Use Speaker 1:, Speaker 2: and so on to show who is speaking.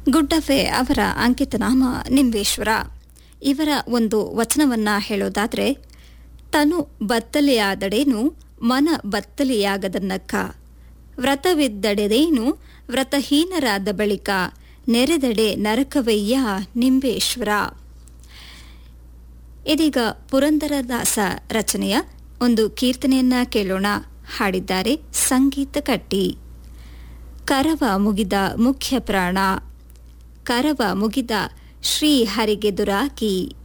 Speaker 1: ಗುಡ್ಡಫೆ ಅವರ ಅಂಕಿತನಾಮ ನಿಂಬೇಶ್ವರ ಇವರ ಒಂದು ವಚನವನ್ನ ಹೇಳೋದಾದ್ರೆ ತನು ಬತ್ತಲೆಯಾದಡೇನು ಮನ ಬತ್ತಲೆಯಾಗದನ್ನಕ್ಕ ವ್ರತವಿದ್ದಡೆದೇನು ವ್ರತಹೀನರಾದ ಬಳಿಕ ನೆರೆದಡೆ ನರಕವಯ್ಯ ನಿಂಬೇಶ್ವರ ಇದೀಗ ಪುರಂದರದಾಸ ರಚನೆಯ ಒಂದು ಕೀರ್ತನೆಯನ್ನ ಕೇಳೋಣ ಹಾಡಿದ್ದಾರೆ ಸಂಗೀತ ಕಟ್ಟಿ ಕರವ ಮುಗಿದ ಮುಖ್ಯ ಪ್ರಾಣ ಕರವ ಮುಗಿದ ಶ್ರೀ ಹರಿಗೆ ದುರಾಕಿ